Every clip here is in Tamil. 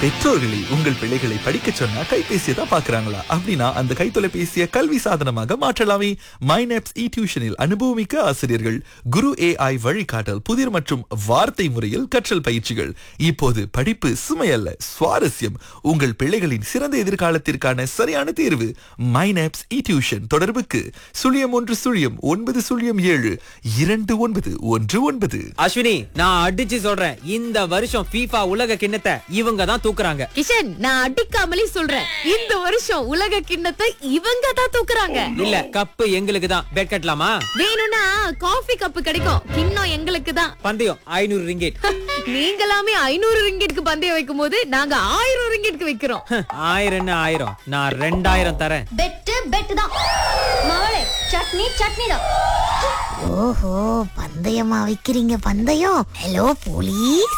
பெற்றோர்களே உங்கள் பிள்ளைகளை படிக்க சொன்னா கைபேசியை தான் பாக்குறாங்களா அப்படின்னா அந்த கைத்தொலைபேசியை கல்வி சாதனமாக மாற்றலாமே மைனப்ஸ் இ டியூஷனில் அனுபவமிக்க ஆசிரியர்கள் குரு ஏஐ வழிகாட்டல் புதிர் மற்றும் வார்த்தை முறையில் கற்றல் பயிற்சிகள் இப்போது படிப்பு சுமையல்ல சுவாரஸ்யம் உங்கள் பிள்ளைகளின் சிறந்த எதிர்காலத்திற்கான சரியான தேர்வு மைனப்ஸ் இ டியூஷன் தொடர்புக்கு சுழியம் ஒன்று சுழியம் ஒன்பது சுழியம் ஏழு இரண்டு ஒன்பது ஒன்று ஒன்பது அஸ்வினி நான் அடிச்சு சொல்றேன் இந்த வருஷம் FIFA உலக கிண்ணத்தை இவங்க தான் தூக்குறாங்க கிஷன் நான் அடிக்காமலே சொல்றேன் இந்த வருஷம் உலக கிண்ணத்தை இவங்க தான் தூக்குறாங்க இல்ல கப்பு எங்களுக்கு தான் பெட் கட்டலாமா வேணும்னா காஃபி கப் கிடைக்கும் கிண்ணம் எங்களுக்கு தான் பந்தயம் ஐநூறு ரிங்கெட் நீங்களாமே ஐநூறு ரிங்கிட்க்கு பந்தயம் வைக்கும் போது நாங்க ஆயிரம் ரிங்கிட்க்கு வைக்கிறோம் ஆயிரம் என்ன ஆயிரம் நான் ரெண்டாயிரம் தரேன் பெட்டு பெட்டு தான் மகளே சட்னி சட்னி தான் ஓஹோ பந்தயமா வைக்கிறீங்க பந்தயம் ஹலோ போலீஸ்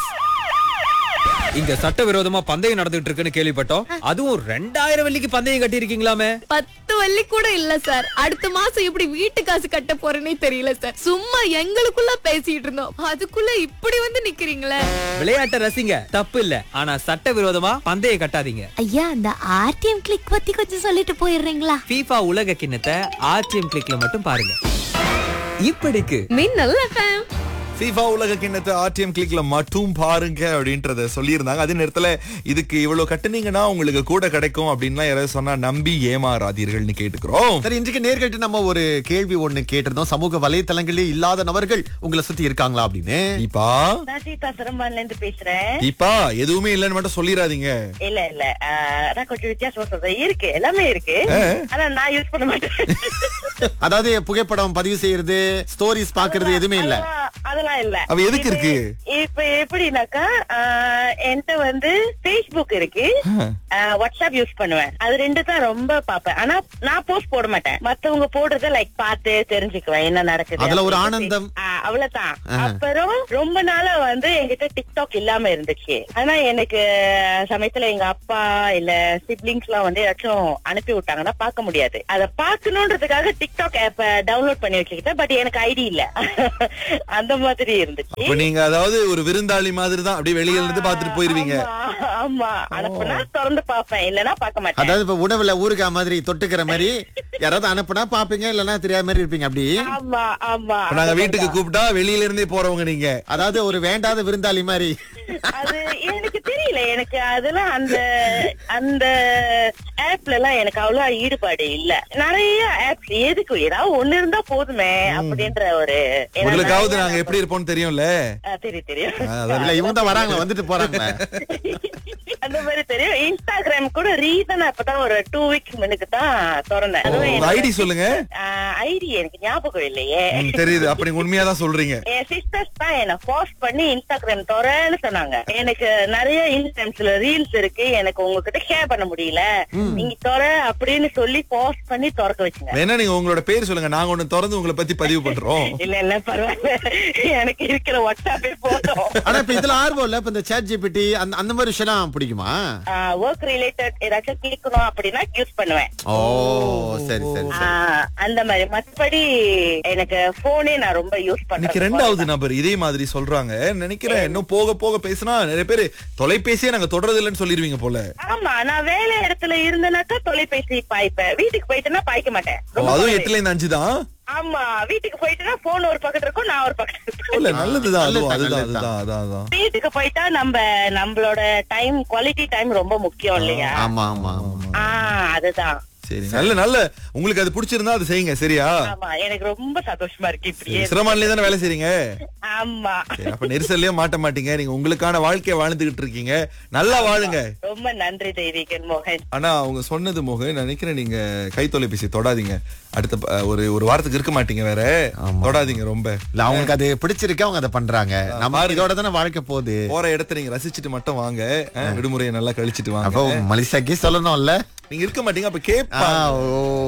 இங்க சட்டவிரோதமா பந்தயம் நடந்துட்டு இருக்குன்னு கேள்விப்பட்டோம் அதுவும் ரெண்டாயிரம் வெள்ளிக்கு பந்தயம் கட்டி இருக்கீங்களாமே பத்து வள்ளி கூட இல்ல சார் அடுத்த மாசம் எப்படி வீட்டு காசு கட்ட போறேனே தெரியல சார் சும்மா எங்களுக்குள்ள பேசிட்டு இருந்தோம் அதுக்குள்ள இப்படி வந்து நிக்கிறீங்களே விளையாட்டை ரசிங்க தப்பு இல்ல ஆனா சட்டவிரோதமா பந்தயம் கட்டாதீங்க ஐயா அந்த ஆர்டிஎம் கிளிக் பத்தி கொஞ்சம் சொல்லிட்டு போயிடுறீங்களா FIFA உலக கிண்ணத்தை ஆர்டிஎம் கிளிக்ல மட்டும் பாருங்க இப்படிக்கு மின்னல் FM. FIFA உலக கிண்ணத்தை ஆர்டிஎம் கிளிக்ல மட்டும் பாருங்க அப்படின்றத சொல்லியிருந்தாங்க அதே நேரத்துல இதுக்கு இவ்வளவு கட்டுனீங்கன்னா உங்களுக்கு கூட கிடைக்கும் அப்படின்லாம் யாராவது சொன்னா நம்பி ஏமாறாதீர்கள்னு கேட்டுக்கிறோம் சரி இன்றைக்கு நேர்கிட்ட நம்ம ஒரு கேள்வி ஒண்ணு கேட்டிருந்தோம் சமூக வலைத்தளங்களிலே இல்லாத நபர்கள் உங்களை சுத்தி இருக்காங்களா அப்படின்னு தீபா நான் சீதா சிரம்பான்ல இருந்து பேசுறேன் தீபா எதுவுமே இல்லைன்னு மட்டும் சொல்லிடாதீங்க இல்ல இல்ல ஆஹ், அதான் கொஞ்சம் வித்தியாசமா சொல்றேன் இருக்கு எல்லாமே இருக்கு ஆனா நான் யூஸ் பண்ண மாட்டேன் அதாவது புகைப்படம் பதிவு செய்யறது ஸ்டோரிஸ் பாக்குறது எதுவுமே இல்ல அதெல்லாம் அதெல்லாம் இல்ல அவ எதுக்கு இருக்கு? இப்ப எப்படின்னாக்கா ஆஹ், என்கிட்ட வந்து Facebook இருக்கு ஆஹ், வாட்ஸ்அப் யூஸ் பண்ணுவேன் அது ரெண்டு தான் ரொம்ப பாப்பேன் ஆனா நான் போஸ்ட் போட மாட்டேன் மத்தவங்க போடுறத லைக் பார்த்து தெரிஞ்சுக்குவேன் என்ன நடக்குது அதுல ஒரு அப்படின்னு ஆனந்தம். சொல்லி. ஆஹ், அவ்வளவுதான் அப்புறம் ரொம்ப நாளா வந்து என்கிட்ட டிக்டாக் இல்லாம இருந்துச்சு ஆனா எனக்கு சமயத்துல எங்க அப்பா இல்ல சிப்ளிங்ஸ் எல்லாம் வந்து ஏதாச்சும் அனுப்பி விட்டாங்கன்னா பார்க்க முடியாது அத பாக்கணும்ன்றதுக்காக டிக்டாக் ஆப்ப டவுன்லோட் பண்ணி வச்சுக்கிட்டேன் பட் எனக்கு ஐடி இல்ல அந்த மாதிரி இருந்துச்சு அப்ப நீங்க அதாவது ஒரு விருந்தாளி மாதிரி தான் அப்படியே வெளியில இருந்து பாத்துட்டு போயிருவீங்க ஆமா, ஆமா அனுப்புனா திறந்து பாப்பேன் இல்லனா பார்க்க மாட்டேன் அதாவது இப்ப உணவுல ஊறுகா மாதிரி தொட்டுக்கிற மாதிரி யாராவது அனுப்புனா பாப்பீங்க இல்லன்னா தெரியாத மாதிரி இருப்பீங்க அப்படி ஆமா ஆமா இப்ப நாங்க வீட்டுக்கு கூப்பிட்டா வெளியில இருந்தே போறவங்க நீங்க அதாவது ஒரு வேண்டாத விருந்தாளி மாதிரி அது எனக்கு தெரியல எனக்கு அதெல்லாம் அந்த அந்த ஆப்ல எல்லாம் எனக்கு அவ்வளவு ஈடுபாடு இல்ல நிறைய ஆப்ஸ் எதுக்கு ஏதாவது ஒண்ணு இருந்தா போதுமே அப்படின்ற ஒரு ஏன்னா உங்களுக்காவது நிறைய நாங்க எப்படி இருப்போம்னு தெரியும்ல ஆ, தெரியும் தெரியும் இல்ல இவங்க தான் வராங்க வந்துட்டு போறாங்க அந்த மாதிரி தெரியும் இன்ஸ்டாகிராம் கூட ரீசனா இப்பதான் ஒரு டூ வீக்ஸ் முன்னுக்கு தான் திறந்தேன் அதுவும் உங்க ஐடி சொல்லுங்க ஐடி எனக்கு ஞாபகம் இல்லையே ம், தெரியுது அப்ப நீங்க உண்மையா தான் சொல்றீங்க என் சிஸ்டர்ஸ் தான் என்ன ஃபோர்ஸ் பண்ணி இன்ஸ்டாகிராம் தரேன்னு சொன்னாங்க எனக்கு நிறைய இன்ஸ்டாகிராம்ஸ்ல ரீல்ஸ் இருக்கு எனக்கு உங்ககிட்ட ஷேர் பண்ண முடியல நீங்க தர அப்படின்னு சொல்லி ஃபோர்ஸ் பண்ணி திறக்க வச்சுங்க வேணா நீங்க உங்களோட பேர் சொல்லுங்க நாங்க ஒண்ணு திறந்து உங்களை பத்தி பதிவு பண்றோம் இல்ல இல்ல பரவாயில்ல எனக்கு இருக்கிற வாட்ஸ்அப்பே போதும் ஆனா இப்ப இதுல ஆர்வம் இல்ல இப்ப இந்த சேட் ஜிபிடி அந்த அந்த மாதிரி விஷயம் பிடிக்குமா ஒர்க் ரிலேட்டட் ஏதாச்சும் கேட்கணும் அப்படின்னா யூஸ் பண்ணுவேன் ஓ சரி சரி சரி ஆஹ் அந்த மாதிரி மத்தபடி எனக்கு போனே நான் ரொம்ப யூஸ் இன்னைக்கு பண்றேன் ரெண்டாவது நபர் இதே மாதிரி சொல்றாங்க நினைக்கிறேன் இன்னும் போக போக பேசினா நிறைய பேர் தொலைபேசியே நாங்க தொடறது இல்லைன்னு சொல்லிருவீங்க போல ஆமா நான் வேலை இடத்துல இருந்தேனாக்கா தொலைபேசி பாய்ப்பேன் வீட்டுக்கு போயிட்டேன்னா பாய்க்க மாட்டேன் ஓ, ரொம்ப அதுவும் குறைவு. எட்டுல இருந்து அஞ்சு தான் ஆமா வீட்டுக்கு போயிட்டுனா போன் ஒரு பக்கத்துல இருக்கும் நான் ஒரு பக்கத்துல இல்ல இருப்பேன் நல்லதுதான் அதுவும் நல்லதுதான், அதுதான் அதுதான் அதான் அதான் வீட்டுக்கு போயிட்டா நம்ம நம்மளோட டைம் குவாலிட்டி டைம் ரொம்ப முக்கியம் இல்லையா ஆமா ஆமா ஆமா ஆஹ் அதுதான் சரி நல்ல நல்ல உங்களுக்கு அது பிடிச்சிருந்தா அது செய்யுங்க சரியா ஆமா எனக்கு ரொம்ப சந்தோஷமா இருக்கு இப்படியே சிரமான்லயே தானே வேலை செய்றீங்க ஆமா சரி, அப்ப நெரிசல்லயே மாட்ட மாட்டீங்க நீங்க உங்களுக்கான வாழ்க்கைய வாழ்ந்துகிட்டு இருக்கீங்க நல்லா வாழுங்க ரொம்ப நன்றி தெய்வீகன் மோகன் ஆனா அவங்க சொன்னது மோகன் நினைக்கிறேன் நீங்க கை தொலைபேசி தொடாதீங்க அடுத்த ப- ஒரு ஒரு வாரத்துக்கு இருக்க மாட்டீங்க வேற தொடாதீங்க ரொம்ப இல்ல அவங்களுக்கு அது பிடிச்சிருக்கு அவங்க அதை பண்றாங்க நம்ம இதோட தானே வாழ்க்கை போகுது போற இடத்த நீங்க ரசிச்சுட்டு மட்டும் வாங்க அஹ், விடுமுறையை நல்லா கழிச்சிட்டு அப்போ வாங்க மலிசாக்கே சொல்லணும்ல நீங்க இருக்க மாட்டீங்க அப்ப ஆ, கேப்பா ஓ